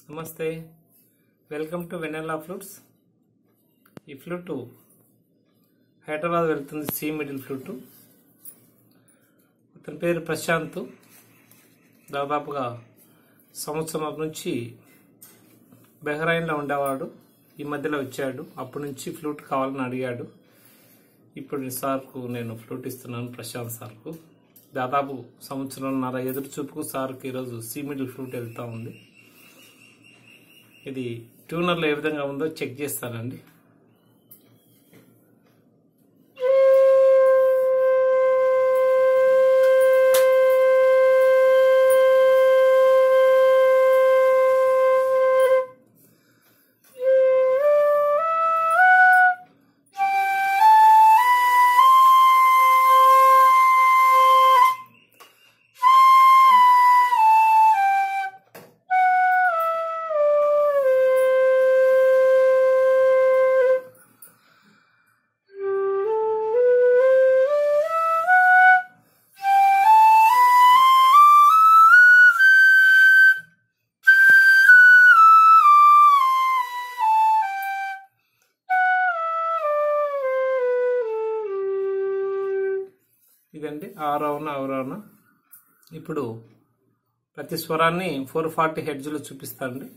నమస్తే welcome to Vennela flutes ఈ flute Hyderabad వెళ్తుంది సి మిడిల్ ఫ్లూటు అతని పేరు ప్రశాంత్ దాదాపుగా సంవత్సరం నుంచి బెహ్రైన్లో ఉండేవాడు ఈ మధ్యలో వచ్చాడు అప్పటి నుంచి ఫ్లూట్ కావాలని అడిగాడు ఇప్పుడు సార్కు నేను ఫ్లూట్ ఇస్తున్నాను ప్రశాంత్ సార్కు దాదాపు సంవత్సరంన్నర ఎదురు చూపుకు సార్కి ఈరోజు సి మిడిల్ ఫ్లూట్ వెళ్తూ ఉంది ఇది ట్యూనర్లో ఏ విధంగా ఉందో చెక్ చేస్తానండి ఇదండి ఆరవన అవరవన ఇప్పుడు ప్రతి స్వరాన్ని ఫోర్ ఫార్టీ హెడ్జ్లో చూపిస్తానండి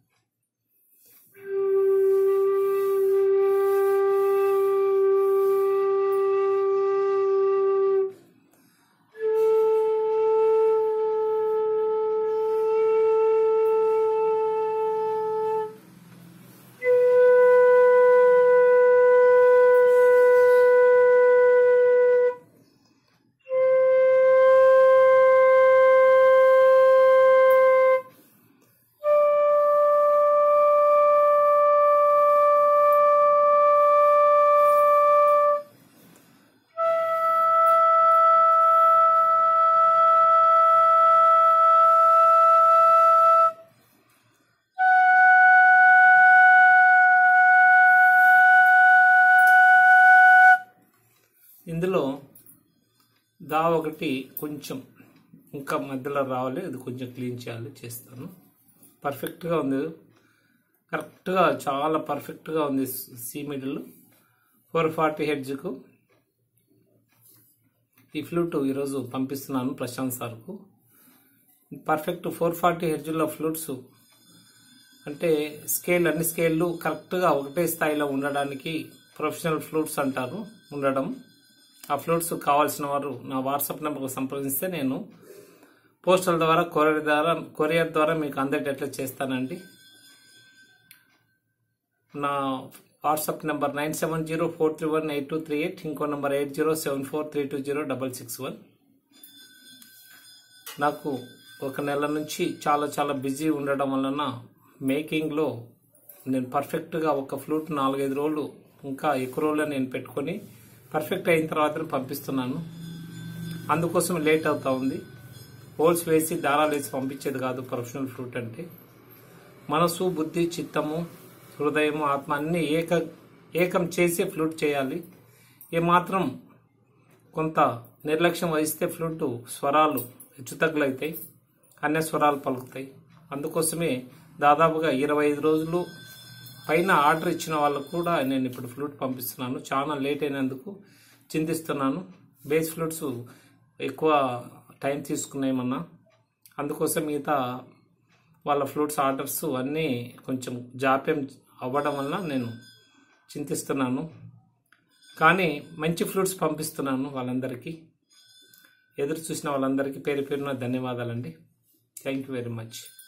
ఇందులో దా ఒకటి కొంచెం ఇంకా మధ్యలో రావాలి అది కొంచెం క్లీన్ చేయాలి చేస్తాను పర్ఫెక్ట్గా ఉంది కరెక్ట్గా చాలా పర్ఫెక్ట్గా ఉంది సి మిడిల్ ఫోర్ ఫార్టీ హెడ్జ్కు ఈ ఫ్లూట్ ఈరోజు పంపిస్తున్నాను ప్రశాంత్ సార్కు పర్ఫెక్ట్ ఫోర్ ఫార్టీ హెడ్జ్లో ఫ్లూట్స్ అంటే స్కేల్ అన్ని స్కేళ్ళు కరెక్ట్గా ఒకటే స్థాయిలో ఉండడానికి ప్రొఫెషనల్ ఫ్లూట్స్ అంటారు ఉండడం ఆ ఫ్లూట్స్ కావాల్సిన వారు నా వాట్సాప్ నెంబర్కు సంప్రదిస్తే నేను పోస్టల్ ద్వారా కొరియర్ ద్వారా కొరియర్ ద్వారా మీకు అందేటట్లు చేస్తానండి నా WhatsApp number nine seven zero four three one eight two three eight ఇంకో number eight zero seven four three two zero double six one నాకు ఒక నెల నుంచి చాలా చాలా బిజీ ఉండడం వలన మేకింగ్లో నేను పర్ఫెక్ట్గా ఒక ఫ్లూట్ నాలుగైదు రోజులు ఇంకా ఎక్కువ రోజులు నేను పెట్టుకొని పర్ఫెక్ట్ అయిన తర్వాత పంపిస్తున్నాను అందుకోసం లేట్ అవుతా ఉంది హోల్స్ వేసి దారాలు వేసి పంపించేది కాదు ప్రొఫెషనల్ ఫ్లూట్ అంటే మనసు బుద్ధి చిత్తము హృదయము ఆత్మ అన్ని ఏక ఏకం చేసి ఫ్లూట్ చేయాలి ఏమాత్రం కొంత నిర్లక్ష్యం వహిస్తే ఫ్లూట్ స్వరాలు హెచ్చుతగ్గులవుతాయి అన్య స్వరాలు పలుకుతాయి అందుకోసమే దాదాపుగా ఇరవై ఐదు రోజులు పైన ఆర్డర్ ఇచ్చిన వాళ్ళకు కూడా నేను ఇప్పుడు ఫ్లూట్ పంపిస్తున్నాను చాలా లేట్ అయినందుకు చింతిస్తున్నాను బేస్ ఫ్లూట్స్ ఎక్కువ టైం తీసుకున్నాయమన్నా అందుకోసం మిగతా వాళ్ళ ఫ్లూట్స్ ఆర్డర్స్ అన్నీ కొంచెం జాప్యం అవ్వడం వల్ల నేను చింతిస్తున్నాను కానీ మంచి ఫ్లూట్స్ పంపిస్తున్నాను వాళ్ళందరికీ ఎదురు చూసిన వాళ్ళందరికీ పేరు పేరున ధన్యవాదాలండి థ్యాంక్ యూ వెరీ మచ్